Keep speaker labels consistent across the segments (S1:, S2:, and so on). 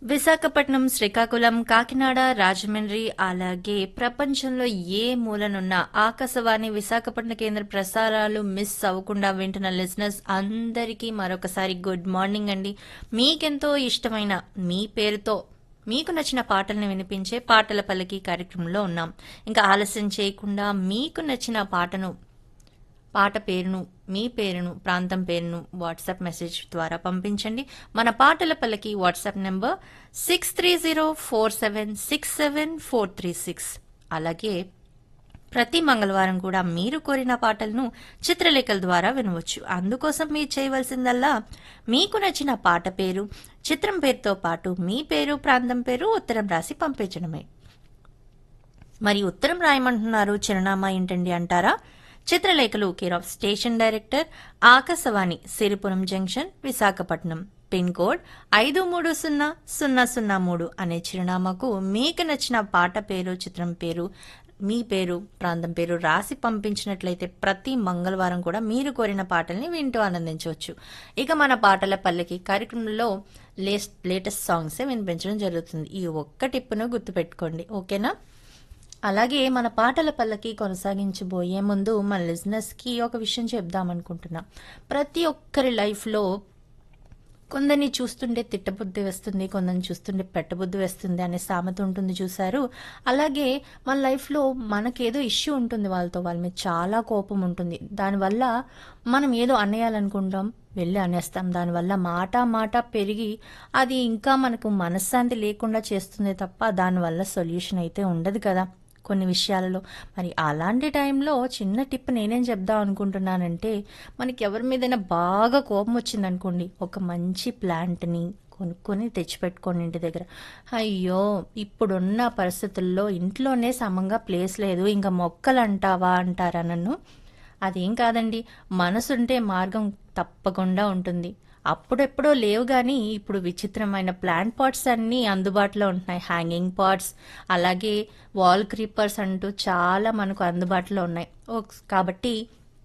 S1: విశాఖపట్నం శ్రీకాకుళం కాకినాడ రాజమండ్రి అలాగే ప్రపంచంలో ఏ మూలనున్న ఆకాశవాణి విశాఖపట్నం కేంద్ర ప్రసారాలు మిస్ అవ్వకుండా వింటున్న లిజినెస్ అందరికీ మరొకసారి గుడ్ మార్నింగ్ అండి మీకెంతో ఇష్టమైన మీ పేరుతో మీకు నచ్చిన పాటల్ని వినిపించే పాటల పల్లకి కార్యక్రమంలో ఉన్నాం ఇంకా ఆలస్యం చేయకుండా మీకు నచ్చిన పాటను పాట పేరును మీ పేరును ప్రాంతం పేరును వాట్సాప్ మెసేజ్ ద్వారా పంపించండి మన Patala Pallaki WhatsApp number six three zero four seven six seven four three six అలాగే ప్రతి మంగళవారం కూడా మీరు కోరిన పాటలను చిత్రలేఖల ద్వారా వినవచ్చు అందుకోసం మీరు చేయవలసిందల్లా మీకు నచ్చిన పాట పేరు చిత్రం పేరుతో పాటు మీ పేరు ప్రాంతం పేరు ఉత్తరం రాసి పంపించడమే మరి ఉత్తరం రాయమంటున్నారు చిరునామా ఏంటండి అంటారా చిత్రలేఖలు care of station director Akashvani Siripuram junction Visakhapatnam pin code ఐదు మూడు సున్నా సున్నా సున్నా మూడు అనే చిరునామాకు మీకు నచ్చిన పాట పేరు చిత్రం పేరు మీ పేరు ప్రాంతం పేరు రాసి పంపించినట్లయితే ప్రతి మంగళవారం కూడా మీరు కోరిన పాటల్ని వింటూ ఆనందించవచ్చు ఇక మన పాటల పల్లకి కార్యక్రమంలో లేస్ లేటెస్ట్ సాంగ్సే వినిపించడం జరుగుతుంది ఈ ఒక్క టిప్పును గుర్తుపెట్టుకోండి ఓకేనా అలాగే మన పాటల పల్లకి కొనసాగించబోయే ముందు మన లిజినెస్కి ఒక విషయం చెప్దామనుకుంటున్నా ప్రతి ఒక్కరి లైఫ్లో కొందరిని చూస్తుంటే తిట్టబుద్ధి వేస్తుంది కొందరిని చూస్తుంటే పెట్టబుద్ధి వేస్తుంది అనే సామెత ఉంటుంది చూసారు అలాగే మన లైఫ్లో మనకేదో ఇష్యూ ఉంటుంది వాళ్ళతో వాళ్ళ మీద చాలా కోపం ఉంటుంది దానివల్ల మనం ఏదో అనేయాలనుకుంటాం వెళ్ళి అనేస్తాం దానివల్ల మాట మాట పెరిగి అది ఇంకా మనకు మనశ్శాంతి లేకుండా చేస్తుంది తప్ప దానివల్ల సొల్యూషన్ అయితే ఉండదు కదా కొన్ని విషయాలలో మరి అలాంటి టైంలో చిన్న టిప్ నేనేం చెప్దాం అనుకుంటున్నానంటే మనకి ఎవరి మీదైనా బాగా కోపం వచ్చిందనుకోండి ఒక మంచి ప్లాంట్ని కొనుక్కొని తెచ్చిపెట్టుకోండి ఇంటి దగ్గర అయ్యో ఇప్పుడున్న పరిస్థితుల్లో ఇంట్లోనే సమంగా ప్లేస్ లేదు ఇంకా మొక్కలు అంటావా అంటారా నన్ను అదేం కాదండి మనసుంటే మార్గం తప్పకుండా ఉంటుంది అప్పుడెప్పుడో లేవు కానీ ఇప్పుడు విచిత్రమైన ప్లాంట్ పాట్స్ అన్నీ అందుబాటులో ఉంటున్నాయి హ్యాంగింగ్ పాట్స్ అలాగే వాల్ క్రీపర్స్ అంటూ చాలా మనకు అందుబాటులో ఉన్నాయి ఓ- కాబట్టి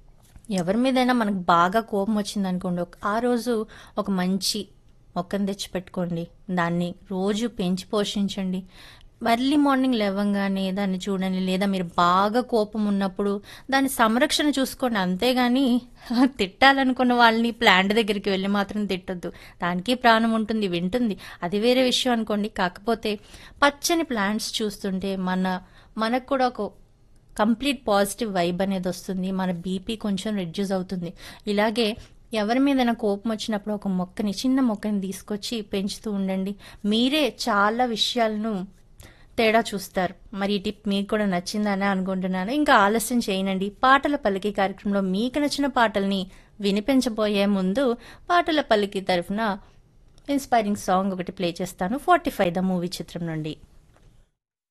S1: ఎవరి మీదైనా మనకు బాగా కోపం వచ్చింది అనుకోండి ఒక- ఆ రోజు ఒక మంచి మొక్కను తెచ్చి పెట్టుకోండి దాన్ని రోజు పెంచి పోషించండి మళ్ళీ మార్నింగ్ లేవంగానే దాన్ని చూడండి లేదా మీరు బాగా కోపం ఉన్నప్పుడు దాని సంరక్షణ చూసుకోండి అంతేగాని తిట్టాలనుకున్న వాళ్ళని ప్లాంట్ దగ్గరికి వెళ్ళి మాత్రం తిట్టొద్దు దానికి ప్రాణం ఉంటుంది వింటుంది అది వేరే విషయం అనుకోండి కాకపోతే పచ్చని ప్లాంట్స్ చూస్తుంటే మన మనకు కూడా ఒక కంప్లీట్ పాజిటివ్ వైబ్ అనేది వస్తుంది మన బీపీ కొంచెం రెడ్యూస్ అవుతుంది ఇలాగే ఎవరి మీదైనా కోపం వచ్చినప్పుడు ఒక మొక్కని చిన్న మొక్కని తీసుకొచ్చి పెంచుతూ ఉండండి మీరే చాలా విషయాలను తేడా చూస్తారు మరి ఈ టిప్ మీకు కూడా నచ్చిందని అనుకుంటున్నాను ఇంకా ఆలస్యం చేయనండి పాటల పలికి కార్యక్రమంలో మీకు నచ్చిన పాటల్ని వినిపించబోయే ముందు పాటల పలికి తరఫున ఇన్స్పైరింగ్ సాంగ్ ఒకటి ప్లే చేస్తాను ఫార్టీ ఫైవ్ ద మూవీ చిత్రం నుండి